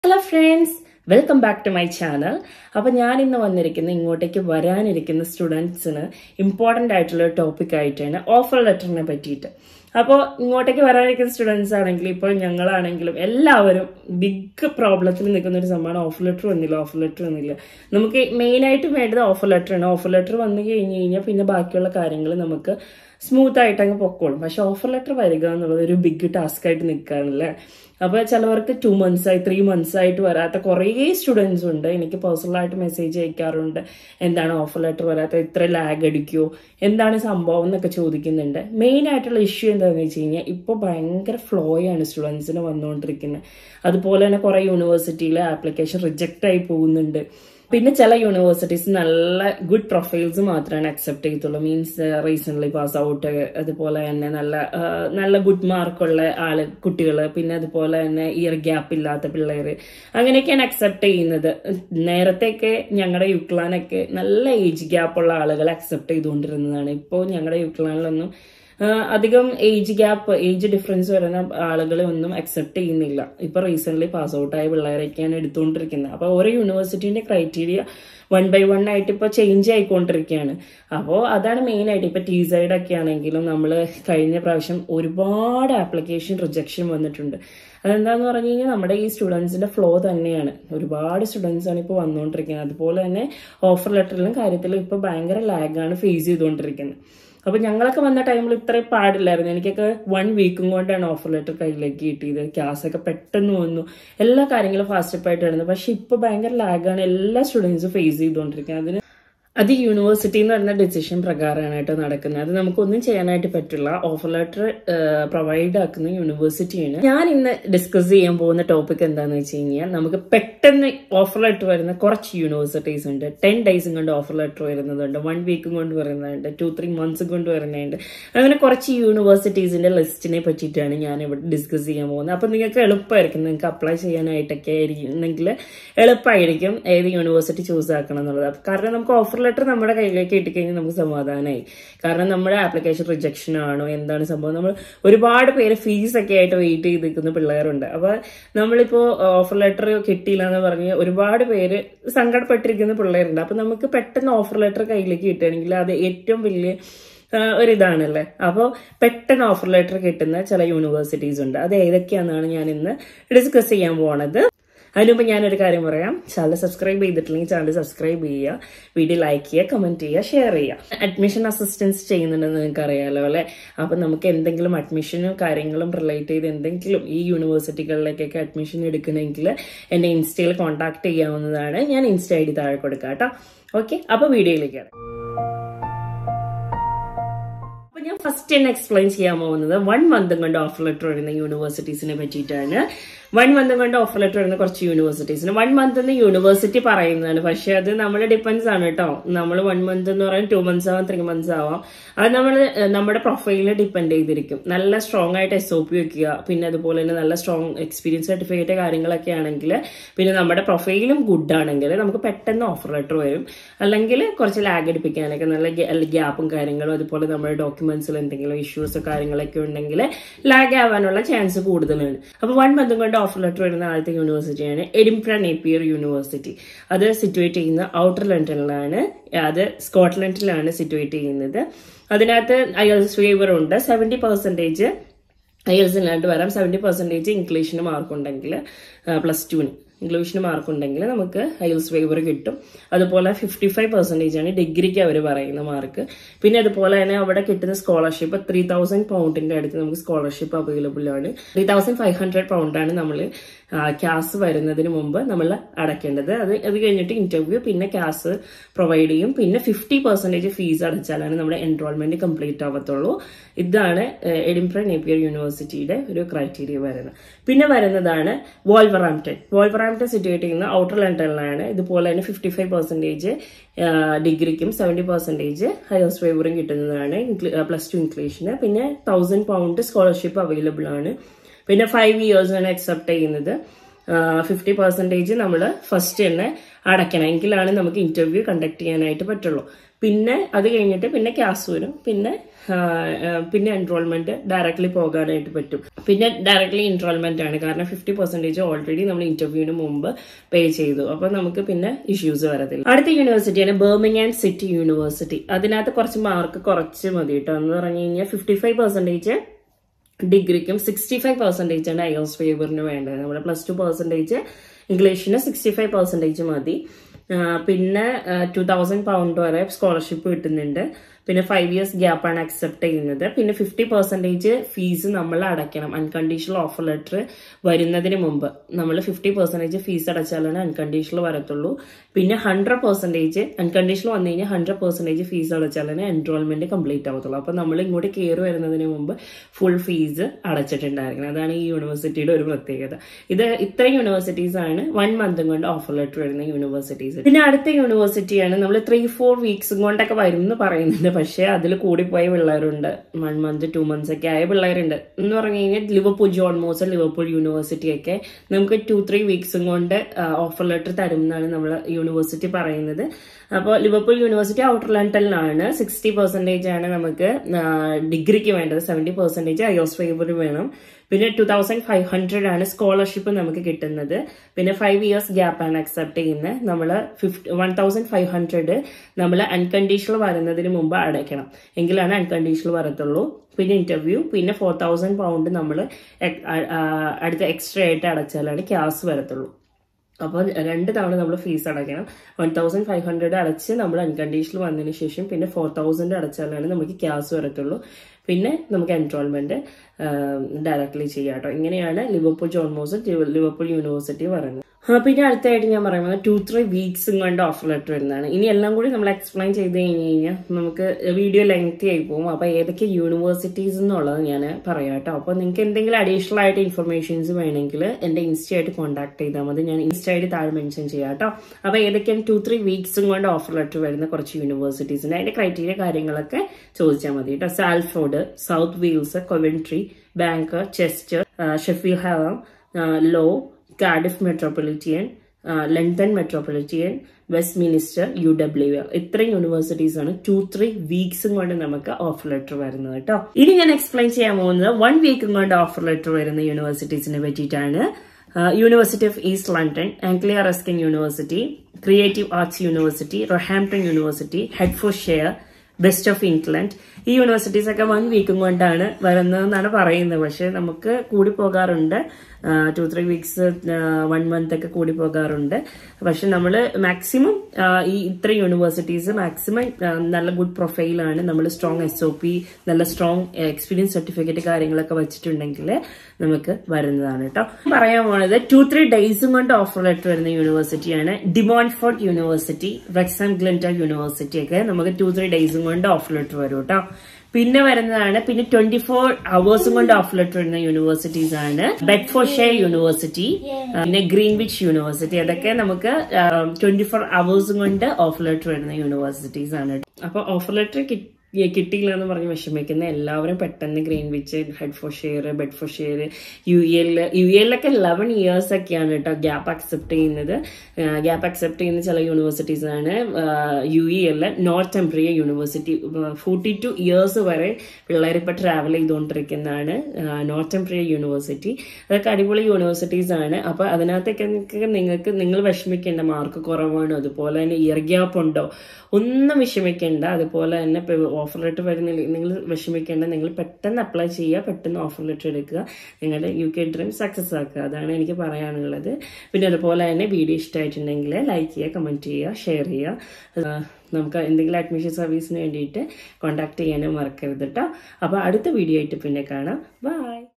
hello friends welcome back to my channel അപ്പൊ ഞാൻ ഇന്ന് വന്നിരിക്കുന്ന ഇങ്ങോട്ടേക്ക് വരാനിരിക്കുന്ന സ്റ്റുഡൻസിന് ഇമ്പോർട്ടന്റ് ആയിട്ടുള്ള ഒരു ടോപ്പിക് ആയിട്ടാണ് ഓഫർ ലെറ്ററിനെ പറ്റിയിട്ട് അപ്പോൾ ഇങ്ങോട്ടേക്ക് വരാനിരിക്കുന്ന സ്റ്റുഡൻസ് ആണെങ്കിലും ഇപ്പോൾ ഞങ്ങളാണെങ്കിലും എല്ലാവരും ബിഗ് പ്രോബ്ലത്തിൽ നിൽക്കുന്ന ഒരു സംഭവമാണ് ഓഫർ ലെറ്റർ വന്നില്ല ഓഫർ ലെറ്റർ വന്നില്ല നമുക്ക് മെയിൻ ആയിട്ട് വേണ്ടത് ഓഫർ ലെറ്റർ ആണ് ഓഫർ ലെറ്റർ വന്നു കഴിഞ്ഞ് കഴിഞ്ഞാൽ പിന്നെ ബാക്കിയുള്ള കാര്യങ്ങൾ നമുക്ക് സ്മൂത്ത് ആയിട്ട് അങ്ങ് പൊക്കോളും പക്ഷെ ഓഫർ ലെറ്റർ വരിക എന്നുള്ളത് ഒരു ബിഗ് ടാസ്ക് ആയിട്ട് നിൽക്കുകയാണല്ലേ അപ്പൊ ചിലവർക്ക് ടു മന്ത്സ് ആയി ത്രീ മന്ത്സ് ആയിട്ട് വരാത്ത കുറേ സ്റ്റുഡൻസ് ഉണ്ട് എനിക്ക് പേഴ്സണലായിട്ട് മെസ്സേജ് അയക്കാറുണ്ട് എന്താണ് ഓഫർ ലെറ്റർ വരാത്ത ഇത്ര ലാഗ് അടിക്കുമോ എന്താണ് സംഭവം എന്നൊക്കെ ചോദിക്കുന്നുണ്ട് മെയിൻ ആയിട്ടുള്ള ഇഷ്യൂ എന്താണെന്ന് വെച്ച് കഴിഞ്ഞാൽ ഇപ്പോൾ ഭയങ്കര ഫ്ലോ ആണ് സ്റ്റുഡൻസിന് വന്നുകൊണ്ടിരിക്കുന്നത് അതുപോലെ തന്നെ കുറേ യൂണിവേഴ്സിറ്റിയിലെ ആപ്ലിക്കേഷൻ റിജക്റ്റ് ആയി പോകുന്നുണ്ട് പിന്നെ ചില യൂണിവേഴ്സിറ്റീസ് നല്ല ഗുഡ് പ്രൊഫൈൽസ് മാത്രമാണ് അക്സെപ്റ്റ് ചെയ്യത്തുള്ളൂ മീൻസ് റീസെന്റ് പാസ് ഔട്ട് അതുപോലെ തന്നെ നല്ല ആ, നല്ല ഗുഡ് മാർക്കുള്ള ആള് കുട്ടികൾ പിന്നെ അതുപോലെ തന്നെ ഇയർ ഗ്യാപ്പ് ഇല്ലാത്ത പിള്ളേർ അങ്ങനെയൊക്കെയാണ് അക്സെപ്റ്റ് ചെയ്യുന്നത് നേരത്തെയൊക്കെ ഞങ്ങളുടെ യുക്ലാനൊക്കെ നല്ല ഏജ് ഗ്യാപ്പ് ഉള്ള ആളുകൾ അക്സെപ്റ്റ് ചെയ്തുകൊണ്ടിരുന്നതാണ് ഇപ്പോൾ ഞങ്ങളുടെ യുക്ലാനിലൊന്നും ആ, അധികം ഏജ് ഗ്യാപ്പ് ഏജ് ഡിഫറൻസ് വരുന്ന ആളുകളെ ഒന്നും അക്സെപ്റ്റ് ചെയ്യുന്നില്ല ഇപ്പൊ റീസെന്റ് പാസ് ഔട്ട് ആയ പിള്ളേരൊക്കെയാണ് എടുത്തുകൊണ്ടിരിക്കുന്നത് അപ്പൊ ഓരോ യൂണിവേഴ്സിറ്റിന്റെ ക്രൈറ്റീരിയ വൺ ബൈ വൺ ആയിട്ട് ഇപ്പൊ ചേഞ്ച് ആയിക്കൊണ്ടിരിക്കുകയാണ് അപ്പോൾ അതാണ് മെയിൻ ആയിട്ട് ഇപ്പൊ ടി സൈഡ് ഒക്കെ ആണെങ്കിലും നമ്മൾ കഴിഞ്ഞ പ്രാവശ്യം ഒരുപാട് ആപ്ലിക്കേഷൻ റിജക്ഷൻ വന്നിട്ടുണ്ട് അതെന്താന്ന് പറഞ്ഞു കഴിഞ്ഞാൽ നമ്മുടെ ഈ സ്റ്റുഡൻസിന്റെ ഫ്ലോ തന്നെയാണ് ഒരുപാട് സ്റ്റുഡൻസ് ആണ് ഇപ്പോൾ വന്നുകൊണ്ടിരിക്കുന്നത് അതുപോലെ തന്നെ ഓഫർ ലെറ്ററിലും കാര്യത്തിലും ഇപ്പൊ ഭയങ്കര ലാഗാണ് ഫേസ് ചെയ്തുകൊണ്ടിരിക്കുന്നത് അപ്പൊ ഞങ്ങളൊക്കെ വന്ന ടൈമിൽ ഇത്രയും പാടില്ലായിരുന്നു എനിക്കൊക്കെ വൺ വീക്കും കൊണ്ടാണ് ഓഫർ ലെറ്റർ കയ്യിലേക്ക് കിട്ടിയത് ക്ലാസ് ഒക്കെ പെട്ടെന്ന് വന്നു എല്ലാ കാര്യങ്ങളും ഫാസ്റ്റ് ആയിട്ട് വരുന്നു പക്ഷെ ഇപ്പൊ ഭയങ്കര ലാഗാണ് എല്ലാ സ്റ്റുഡൻസും ഫേസ് ചെയ്തുകൊണ്ടിരിക്കുന്നത് അതിന് അത് യൂണിവേഴ്സിറ്റി എന്ന് പറയുന്ന ഡിസിഷൻ പ്രകാരമാണ് കേട്ടോ നടക്കുന്നത് അത് നമുക്കൊന്നും ചെയ്യാനായിട്ട് പറ്റില്ല ഓഫർ ലെറ്റർ പ്രൊവൈഡ് ആക്കുന്ന യൂണിവേഴ്സിറ്റിയാണ് ഞാൻ ഇന്ന് ഡിസ്കസ് ചെയ്യാൻ പോകുന്ന ടോപ്പിക് എന്താണെന്ന് വെച്ച് കഴിഞ്ഞാൽ നമുക്ക് പെട്ടെന്ന് ഓഫർ ലെറ്റർ വരുന്ന കുറച്ച് യൂണിവേഴ്സിറ്റീസ് ഉണ്ട് ടെൻ ഡേയ്സും കൊണ്ട് ഓഫർ ലെറ്റർ വരുന്നതുണ്ട് വൺ വീക്കും കൊണ്ട് വരുന്നതുണ്ട് ടു ത്രീ മന്ത്സും കൊണ്ട് വരുന്നുണ്ട് അങ്ങനെ കുറച്ച് യൂണിവേഴ്സിറ്റീസിന്റെ ലിസ്റ്റിനെ പറ്റിയിട്ടാണ് ഞാൻ ഇവിടെ ഡിസ്കസ് ചെയ്യാൻ പോകുന്നത് അപ്പൊ നിങ്ങൾക്ക് എളുപ്പമായിരിക്കും നിങ്ങൾക്ക് അപ്ലൈ ചെയ്യാനായിട്ടൊക്കെ ആയിരുന്നെങ്കിൽ എളുപ്പമായിരിക്കും ഏത് യൂണിവേഴ്സിറ്റി ചൂസ് ആക്കണം എന്നുള്ളത് അപ്പൊ കാരണം നമുക്ക് ഓഫർ ലെറ്റർ നമ്മുടെ കയ്യിലേക്ക് കിട്ടിക്കഴിഞ്ഞാൽ നമുക്ക് സമാധാനമായി കാരണം നമ്മുടെ ആപ്ലിക്കേഷൻ റിജക്ഷൻ ആണോ എന്താണ് സംഭവം നമ്മൾ ഒരുപാട് പേര് ഫീസ് ഒക്കെ ആയിട്ട് വെയിറ്റ് ചെയ്ത് നിൽക്കുന്ന പിള്ളേരുണ്ട് അപ്പൊ നമ്മളിപ്പോ ഓഫർ ലെറ്റർ കിട്ടിയില്ല എന്ന് പറഞ്ഞ് ഒരുപാട് പേര് സങ്കടപ്പെട്ടിരിക്കുന്ന പിള്ളേരുണ്ട് അപ്പൊ നമുക്ക് പെട്ടെന്ന് ഓഫർ ലെറ്റർ കയ്യിലേക്ക് കിട്ടുകയാണെങ്കിൽ അത് ഏറ്റവും വലിയ ആഹ് ഒരിതാണല്ലേ അപ്പോൾ പെട്ടെന്ന് ഓഫർ ലെറ്റർ കിട്ടുന്ന ചില യൂണിവേഴ്സിറ്റീസ് ഉണ്ട് അത് ഏതൊക്കെയാണെന്നാണ് ഞാൻ ഇന്ന് ഡിസ്കസ് ചെയ്യാൻ പോണത് അതിനുമുമ്പ് ഞാനൊരു കാര്യം പറയാം ചാനൽ സബ്സ്ക്രൈബ് ചെയ്തിട്ടില്ലെങ്കിൽ ചാനൽ സബ്സ്ക്രൈബ് ചെയ്യുക വീഡിയോ ലൈക്ക് ചെയ്യുക കമന്റ് ചെയ്യുക ഷെയർ ചെയ്യുക അഡ്മിഷൻ അസിസ്റ്റൻസ് ചെയ്യുന്നുണ്ടെന്ന് നിങ്ങൾക്ക് അറിയാലോ അല്ലെ അപ്പം നമുക്ക് എന്തെങ്കിലും അഡ്മിഷനും കാര്യങ്ങളും റിലേറ്റ് ചെയ്ത് എന്തെങ്കിലും ഈ യൂണിവേഴ്സിറ്റികളിലേക്കൊക്കെ അഡ്മിഷൻ എടുക്കണമെങ്കിൽ എന്നെ ഇൻസ്റ്റയിൽ കോൺടാക്ട് ചെയ്യാവുന്നതാണ് ഞാൻ ഇൻസ്റ്റ ഐ ഡി താഴെ കൊടുക്കാം കേട്ടോ ഓക്കെ അപ്പോൾ വീഡിയോയിലേക്ക് കിടക്കാം അപ്പൊ ഞാൻ ഫസ്റ്റ് തന്നെ എക്സ്പ്ലെയിൻ ചെയ്യാൻ പോകുന്നത് വൺ മന്തും കൊണ്ട് ഓഫർ ലെറ്റർ വരുന്ന യൂണിവേഴ്സിറ്റീസിനെ പറ്റിയിട്ടാണ് വൺ മന്തും കൊണ്ട് ഓഫർ ലെറ്റർ വരുന്ന കുറച്ച് യൂണിവേഴ്സിറ്റീസിന് വൺ മന്ത് എന്ന് യൂണിവേഴ്സിറ്റി പറയുന്നതാണ് പക്ഷെ അത് നമ്മുടെ ഡിപ്പെൻസ് ആണ് കേട്ടോ നമ്മൾ വൺ മന്ത് എന്ന് പറയാൻ ടു മന്ത്സ് ആവാം ത്രീ മന്ത്സ് ആവാം അത് നമ്മൾ നമ്മുടെ പ്രൊഫൈലിനെ ഡിപ്പെൻഡ് ചെയ്തിരിക്കും നല്ല സ്ട്രോങ് ആയിട്ട് എസ് ഒ പി വെക്കുക പിന്നെ അതുപോലെ തന്നെ നല്ല സ്ട്രോങ് എക്സ്പീരിയൻസ് സർട്ടിഫിക്കറ്റ് കാര്യങ്ങളൊക്കെ ആണെങ്കിൽ പിന്നെ നമ്മുടെ പ്രൊഫൈലും ഗുഡ് ആണെങ്കിൽ നമുക്ക് പെട്ടെന്ന് ഓഫർ ലെറ്റർ വരും അല്ലെങ്കിൽ കുറച്ച് ലാഗ് അടിപ്പിക്കാനൊക്കെ നല്ല ഗ്യാപ്പും കാര്യങ്ങളും അതുപോലെ നമ്മുടെ ഡോക്യുമെന്റ്സിൽ എന്തെങ്കിലും ഇഷ്യൂസ് കാര്യങ്ങളൊക്കെ ഉണ്ടെങ്കിൽ ലാഗ് ആവാനുള്ള ചാൻസ് കൂടുതലാണ് അപ്പോൾ വൺ മന്തും കൊണ്ട് ഓഫർ ലെറ്റർ വരുന്ന ആദ്യത്തെ യൂണിവേഴ്സിറ്റിയാണ് എഡിംപ്ര നേപ്പിയർ യൂണിവേഴ്സിറ്റി അത് സിറ്റുവേറ്റ് ചെയ്യുന്ന ഔട്ടർ ലണ്ടനിലാണ് അത് സ്കോട്ട്ലൻഡിലാണ് സിറ്റുവേറ്റ് ചെയ്യുന്നത് അതിനകത്ത് അയൽസ് വേവർ ഉണ്ട് സെവൻറ്റി പെർസെൻറ്റേജ് ഐഎൽസിനായിട്ട് വരാം സെവൻറ്റി പെർസെൻറ്റേജ് ഇംഗ്ലീഷിന് മാർക്ക് ഉണ്ടെങ്കിൽ പ്ലസ് ടുവിന് ഇംഗ്ലീഷിന് മാർക്ക് ഉണ്ടെങ്കിൽ നമുക്ക് ഐൽസ് വേവർ കിട്ടും അതുപോലെ ഫിഫ്റ്റി ഫൈവ് പെർസെൻറ്റേജ് ആണ് ഡിഗ്രിക്ക് അവർ പറയുന്ന മാർക്ക് പിന്നെ അതുപോലെ തന്നെ അവിടെ കിട്ടുന്ന സ്കോളർഷിപ്പ് ത്രീ തൗസൻഡ് പൗണ്ടിന്റെ അടുത്ത് നമുക്ക് സ്കോളർഷിപ്പ് അവൈലബിൾ ആണ് ത്രീ തൗസൻഡ് ഫൈവ് ഹൺഡ്രഡ് പൗണ്ടാണ് നമ്മൾ ക്യാസ് വരുന്നതിന് മുമ്പ് നമ്മൾ അടയ്ക്കേണ്ടത് അത് അത് കഴിഞ്ഞിട്ട് ഇന്റർവ്യൂ പിന്നെ ക്യാസ് പ്രൊവൈഡ് ചെയ്യും പിന്നെ ഫിഫ്റ്റി പെർസെൻറ്റേജ് ഫീസ് അടച്ചാലാണ് നമ്മുടെ എൻറോൾമെന്റ് കംപ്ലീറ്റ് ആവത്തുള്ളൂ ഇതാണ് എഡിംപ്ര നേപ്പിയർ യൂണിവേഴ്സിറ്റിയുടെ ഒരു ക്രൈറ്റീരിയ വരുന്നത് പിന്നെ വരുന്നതാണ് വോൾവറാംപ്റ്റൺ വോൾവറാംപ്റ്റൺ സിറ്റുവേറ്റ് ചെയ്യുന്ന ഔട്ടർ ലണ്ടനിലാണ് ഇതുപോലെ തന്നെ ഫിഫ്റ്റി ഫൈവ് പെർസെൻറ്റേജ് ഡിഗ്രിക്കും സെവൻറ്റി പെർസെൻറ്റേജ് ഹയർസ് വേവറും കിട്ടുന്നതാണ് പ്ലസ് ടു ഇംഗ്ലീഷിന് പിന്നെ തൗസൻഡ് പൗണ്ട് സ്കോളർഷിപ്പ് അവൈലബിൾ ആണ് പിന്നെ ഫൈവ് ഇയേഴ്സ് ആണ് അക്സെപ്റ്റ് ചെയ്യുന്നത് ഫിഫ്റ്റി പെർസെൻറ്റേജ് നമ്മൾ ഫസ്റ്റ് തന്നെ അടയ്ക്കണം എങ്കിലാണ് നമുക്ക് ഇന്റർവ്യൂ കണ്ടക്ട് ചെയ്യാനായിട്ട് പറ്റുള്ളൂ പിന്നെ അത് കഴിഞ്ഞിട്ട് പിന്നെ ക്യാഷ് വരും പിന്നെ ആ, ആ, പിന്നെ എൻറോൾമെന്റ് ഡയറക്ട്ലി പോകാനായിട്ട് പറ്റും പിന്നെ ഡയറക്ട്ലി എൻറോൾമെന്റ് ആണ് കാരണം ഫിഫ്റ്റി പെർസെന്റേജ് ഓൾറെഡി നമ്മൾ ഇന്റർവ്യൂവിന് മുമ്പ് പേ ചെയ്തു അപ്പൊ നമുക്ക് പിന്നെ ഇഷ്യൂസ് വരത്തില്ല അടുത്ത യൂണിവേഴ്സിറ്റിയാണ് ബർമിംഗ് സിറ്റി യൂണിവേഴ്സിറ്റി അതിനകത്ത് കുറച്ച് മാർക്ക് കുറച്ച് മതി കേട്ടോ എന്ന് പറഞ്ഞു കഴിഞ്ഞാൽ ഫിഫ്റ്റി ഫൈവ് പെർസെന്റേജ് ഡിഗ്രിക്കും സിക്സ്റ്റി ഫൈവ് പെർസെൻറ്റേജ് ആണ് ഐ എസ് ഫേവറിന് വേണ്ടത് നമ്മുടെ പ്ലസ് ടു പെർസെൻറ്റേജ് ഇംഗ്ലീഷിന് സിക്സ്റ്റി ഫൈവ് പെർസെൻറ്റേജ് മതി ആ, പിന്നെ ടു തൗസൻഡ് പൗണ്ട് വരെ സ്കോളർഷിപ്പ് കിട്ടുന്നുണ്ട് പിന്നെ ഫൈവ് ഇയേഴ്സ് ഗ്യാപ്പാണ് അക്സെപ്റ്റ് ചെയ്യുന്നത് പിന്നെ ഫിഫ്റ്റി പെർസെൻറ്റേജ് ഫീസ് നമ്മൾ അടയ്ക്കണം അൺകണ്ടീഷണൽ ഓഫർ ലെറ്റർ വരുന്നതിന് മുമ്പ് നമ്മൾ ഫിഫ്റ്റി പെർസെൻറ്റേജ് ഫീസ് അടച്ചാലാണ് അൺകണ്ടീഷണൽ വരത്തുള്ളൂ പിന്നെ ഹൺഡ്രഡ് പെർസെൻറ്റേജ് അൺകണ്ടീഷണൽ വന്നു കഴിഞ്ഞാൽ ഹൺഡ്രഡ് പെർസെൻറ്റേജ് ഫീസ് അടച്ചാലാണ് എൻറോൾമെന്റ് കംപ്ലീറ്റ് ആവത്തുള്ളൂ അപ്പോൾ നമ്മൾ ഇങ്ങോട്ട് കയറി വരുന്നതിന് മുമ്പ് ഫുൾ ഫീസ് അടച്ചിട്ടുണ്ടായിരിക്കണം അതാണ് ഈ യൂണിവേഴ്സിറ്റിയുടെ ഒരു പ്രത്യേകത ഇത് ഇത്രയും യൂണിവേഴ്സിറ്റീസ് ആണ് വൺ മന്തും കൊണ്ട് ഓഫർ ലെറ്റർ വരുന്ന യൂണിവേഴ്സിറ്റീസ് പിന്നെ അടുത്ത യൂണിവേഴ്സിറ്റിയാണ് നമ്മൾ ത്രീ ഫോർ വീക്സും കൊണ്ടൊക്കെ വരും എന്ന് പറയുന്നുണ്ട് പക്ഷേ അതിൽ കൂടിപ്പോയ പിള്ളേരുണ്ട് വൺ മന്ത് ടു മന്ത്സ് ഒക്കെ ആയ പിള്ളേരുണ്ട് എന്ന് പറഞ്ഞു കഴിഞ്ഞാൽ ലിവർപൂൾ ജോൺ മോസർ ലിവർപൂൾ യൂണിവേഴ്സിറ്റി ഒക്കെ നമുക്ക് ടു ത്രീ വീക്സും കൊണ്ട് ഓഫർ ലെറ്റർ തരും എന്നാണ് നമ്മൾ യൂണിവേഴ്സിറ്റി പറയുന്നത് അപ്പോൾ ലിവർപൂൾ യൂണിവേഴ്സിറ്റി ഔട്ടർ ലണ്ടനിലാണ് സിക്സ്റ്റി പെർസെൻറ്റേജ് ആണ് നമുക്ക് ഡിഗ്രിക്ക് വേണ്ടത് seventy percentage I S favour വേണം പിന്നെ ടു തൗസൻഡ് ഫൈവ് ഹൺഡ്രഡ് ആണ് സ്കോളർഷിപ്പ് നമുക്ക് കിട്ടുന്നത് പിന്നെ ഫൈവ് ഇയേഴ്സ് ഗ്യാപ്പ് ആണ് അക്സെപ്റ്റ് ചെയ്യുന്നത് നമ്മൾ fifty one thousand five hundred നമ്മൾ അൺകണ്ടീഷണൽ വരുന്നതിന് മുമ്പ് അടയ്ക്കണം എങ്കിലാണ് അൺകണ്ടീഷണൽ വരത്തുള്ളൂ പിന്നെ ഇന്റർവ്യൂ പിന്നെ ഫോർ തൗസൻഡ് പൗണ്ട് നമ്മൾ അടുത്ത എക്സ്ട്രാ ആയിട്ട് അടച്ചാലാണ് ക്യാഷ് വരത്തുള്ളൂ അപ്പോൾ രണ്ട് തവണ നമ്മൾ ഫീസ് അടയ്ക്കണം വൺ തൗസൻഡ് ഫൈവ് ഹൺഡ്രഡ് അടച്ച് നമ്മൾ അൺകണ്ടീഷണൽ വന്നതിന് ശേഷം പിന്നെ ഫോർ തൗസൻഡ് അടച്ചാലാണ് നമുക്ക് ക്യാഷ് വരത്തുള്ളൂ പിന്നെ നമുക്ക് എൻറോൾമെന്റ് ഡയറക്ട്ലി ചെയ്യാം കേട്ടോ ഇങ്ങനെയാണ് ലിവർപൂൾ ജോൺമോസ് ലിവർപൂൾ യൂണിവേഴ്സിറ്റി പറയുന്നത് ആ, പിന്നെ അടുത്തായിട്ട് ഞാൻ പറയുന്നത് ടു ത്രീ വീക്സും കൊണ്ട് ഓഫർ ലെറ്റർ വരുന്നതാണ് ഇനി എല്ലാം കൂടി നമ്മൾ എക്സ്പ്ലെയിൻ ചെയ്ത് കഴിഞ്ഞ് കഴിഞ്ഞാൽ നമുക്ക് വീഡിയോ ലെങ്തി ആയി പോകും അപ്പൊ ഏതൊക്കെ യൂണിവേഴ്സിറ്റീസ് എന്നുള്ളത് ഞാൻ പറയാം കേട്ടോ അപ്പൊ നിങ്ങൾക്ക് എന്തെങ്കിലും അഡീഷണൽ ആയിട്ട് ഇൻഫർമേഷൻസ് വേണമെങ്കിൽ എന്റെ ഇൻസ്റ്റ ആയിട്ട് കോൺടാക്ട് ചെയ്താൽ മതി ഞാൻ ഇൻസ്റ്റ ആയിട്ട് താഴെ മെൻഷൻ ചെയ്യാം കേട്ടോ അപ്പൊ ഏതൊക്കെയാണ് ടു ത്രീ വീക്സും കൊണ്ട് ഓഫർ ലെറ്റർ വരുന്ന കുറച്ച് യൂണിവേഴ്സിറ്റീസ് ഉണ്ട് അതിന്റെ ക്രൈറ്റീരിയ കാര്യങ്ങളൊക്കെ ചോദിച്ചാൽ മതി കേട്ടോ Salford South Wales Coventry bank Chester Sheffield ഹാം ലോ Cardiff Metropolitan London Metropolitan Westminster U W ഇത്രയും യൂണിവേഴ്സിറ്റീസ് ആണ് ടു ത്രീ വീക്സും കൊണ്ട് നമുക്ക് ഓഫർ ലെറ്റർ വരുന്നത് കേട്ടോ ഇനി ഞാൻ എക്സ്പ്ലെയിൻ ചെയ്യാൻ പോകുന്നത് വൺ വീക്കും കൊണ്ട് ഓഫർ ലെറ്റർ വരുന്ന യൂണിവേഴ്സിറ്റീസിനെ പറ്റിയിട്ടാണ് university of East London Anglia Ruskin university creative arts university Roehampton university Hertfordshire best of England ഈ യൂണിവേഴ്സിറ്റീസ് ഒക്കെ വൺ വീക്കും കൊണ്ടാണ് വരുന്നതെന്നാണ് പറയുന്നത് പക്ഷെ നമുക്ക് കൂടി പോകാറുണ്ട് two three weeks one month ഒക്കെ കൂടി പോകാറുണ്ട് പക്ഷെ നമ്മൾ മാക്സിമം ഈ ഇത്ര യൂണിവേഴ്സിറ്റീസ് മാക്സിമം നല്ല ഗുഡ് പ്രൊഫൈലാണ് നമ്മൾ സ്ട്രോങ് എസ് ഒ പി നല്ല സ്ട്രോങ് എക്സ്പീരിയൻസ് സർട്ടിഫിക്കറ്റ് കാര്യങ്ങളൊക്കെ വെച്ചിട്ടുണ്ടെങ്കിൽ നമുക്ക് വരുന്നതാണ് കേട്ടോ പറയാൻ പോണത് ടു ത്രീ ഡേയ്സും കൊണ്ട് ഓഫർ ലെറ്റർ വരുന്ന യൂണിവേഴ്സിറ്റിയാണ് ഡിമോൺഫോർട്ട് യൂണിവേഴ്സിറ്റി വെക്സാം ഗ്ലിൻറ്റർ യൂണിവേഴ്സിറ്റി ഒക്കെ നമുക്ക് ടു ത്രീ ഡേയ്സും കൊണ്ട് ഓഫർ ലെറ്റർ വരും കേട്ടോ പിന്നെ വരുന്നതാണ് പിന്നെ ട്വന്റി ഫോർ അവേഴ്സും കൊണ്ട് ഓഫ് ലെറ്റർ വരുന്ന യൂണിവേഴ്സിറ്റീസ് ആണ് ബെഡ്ഫോർഷെയർ യൂണിവേഴ്സിറ്റി പിന്നെ ഗ്രീൻവിച്ച് യൂണിവേഴ്സിറ്റി അതൊക്കെ നമുക്ക് ട്വന്റി ഫോർ അവേഴ്സും കൊണ്ട് ഓഫ് ലെറ്റർ വരുന്ന യൂണിവേഴ്സിറ്റീസ് ആണ് അപ്പൊ ഓഫർ ലെറ്റർ കിട്ടിയില്ല എന്ന് പറഞ്ഞ് വിഷമിക്കുന്ന എല്ലാവരും പെട്ടെന്ന് Greenwich Hertfordshire Bedfordshire U L U എല്ലൊക്കെ ലെവൻ ഇയേഴ്സ് ഒക്കെയാണ് കേട്ടോ ഗ്യാപ്പ് അക്സെപ്റ്റ് ചെയ്യുന്നത് ഗ്യാപ്പ് അക്സെപ്റ്റ് ചെയ്യുന്ന ചില യൂണിവേഴ്സിറ്റീസ് ആണ് U E L Northumbria university forty two years വരെ പിള്ളേർ ഇപ്പൊ ട്രാവൽ ചെയ്തുകൊണ്ടിരിക്കുന്നതാണ് നോർത്ത് ടെമ്പറിയ യൂണിവേഴ്സിറ്റി അതൊക്കെ അടിപൊളി യൂണിവേഴ്സിറ്റീസ് ആണ് അപ്പൊ അതിനകത്തൊക്കെ നിങ്ങൾക്ക് നിങ്ങൾ വിഷമിക്കേണ്ട മാർക്ക് കുറവാണോ അതുപോലെ തന്നെ ഇയർ ഗ്യാപ്പ് ഉണ്ടോ ഒന്നും വിഷമിക്കേണ്ട അതുപോലെ തന്നെ ഓഫർ ലെറ്റർ വരുന്നില്ല നിങ്ങൾ വിഷമിക്കേണ്ട നിങ്ങൾ പെട്ടെന്ന് അപ്ലൈ ചെയ്യുക പെട്ടെന്ന് ഓഫർ ലെറ്റർ എടുക്കുക നിങ്ങളുടെ യു കെ ഡ്രീം സക്സസ് ആക്കുക അതാണ് എനിക്ക് പറയാനുള്ളത് പിന്നെ അതുപോലെ തന്നെ വീഡിയോ ഇഷ്ടമായിട്ടുണ്ടെങ്കിൽ ലൈക്ക് ചെയ്യുക കമൻറ്റ് ചെയ്യുക ഷെയർ ചെയ്യുക നമുക്ക് എന്തെങ്കിലും അഡ്മിഷൻ സർവീസിന് വേണ്ടിയിട്ട് കോൺടാക്ട് ചെയ്യാനും മറക്കരുത് കേട്ടോ അപ്പോൾ അടുത്ത വീഡിയോ ആയിട്ട് പിന്നെ കാണാം ബൈ